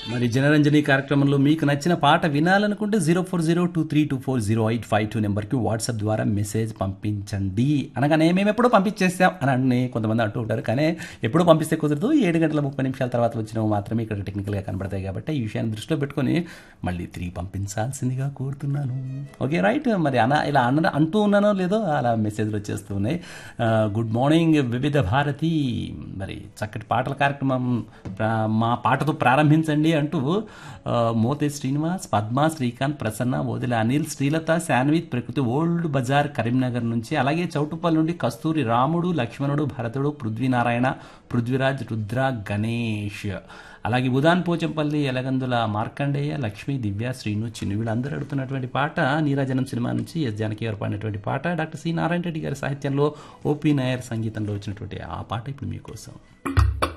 మరి జనరంజని కార్యక్రమంలో మీకు నచ్చిన పాట వినాలనుకుంటే zero four zero two three two four zero eight five two నెంబర్కి వాట్సాప్ ద్వారా మెసేజ్ పంపించండి అనగానే మేము ఎప్పుడో పంపించేస్తాం అని అని కొంతమంది అంటూ ఉంటారు కానీ ఎప్పుడో పంపిస్తే కుదరదు ఏడు గంటల ముప్పై నిమిషాల తర్వాత వచ్చినవి మాత్రమే ఇక్కడ టెక్నికల్గా కనబడతాయి కాబట్టి ఈ విషయాన్ని దృష్టిలో పెట్టుకొని మళ్ళీ తిరిగి పంపించాల్సిందిగా కోరుతున్నాను ఓకే రైట్ మరి అన ఇలా అన్న అంటూ ఉన్నానో లేదో అలా మెసేజ్లు వచ్చేస్తూ ఉన్నాయి గుడ్ మార్నింగ్ వివిధ భారతి మరి చక్కటి పాటల కార్యక్రమం ప్రా- మా పాటతో ప్రారంభించండి అంటూ ఆ, మోతే శ్రీనివాస్ పద్మ శ్రీకాంత్ ప్రసన్న ఓదిల అనిల్ శ్రీలత శాన్విత్ ప్రకృతి ఓల్డ్ బజార్ కరీంనగర్ నుంచి అలాగే చౌటుప్పల్ నుండి కస్తూరి రాముడు లక్ష్మణుడు భరతుడు పృథ్వీనారాయణ పృథ్వీరాజ్ రుద్ర గణేష్ అలాగే ఉదాన్ పోచంపల్లి ఎలగందుల మార్కండేయ లక్ష్మి దివ్య శ్రీను చిన్ను వీళ్ళందరూ అడుగుతున్నటువంటి పాట నీరాజనం సినిమా నుంచి ఎస్ జానకి గారు పాడినటువంటి పాట డాక్టర్ సి నారాయణ రెడ్డి గారి సాహిత్యంలో ఓపీ నాయర్ సంగీతంలో వచ్చినటువంటి ఆ పాట ఇప్పుడు మీకోసం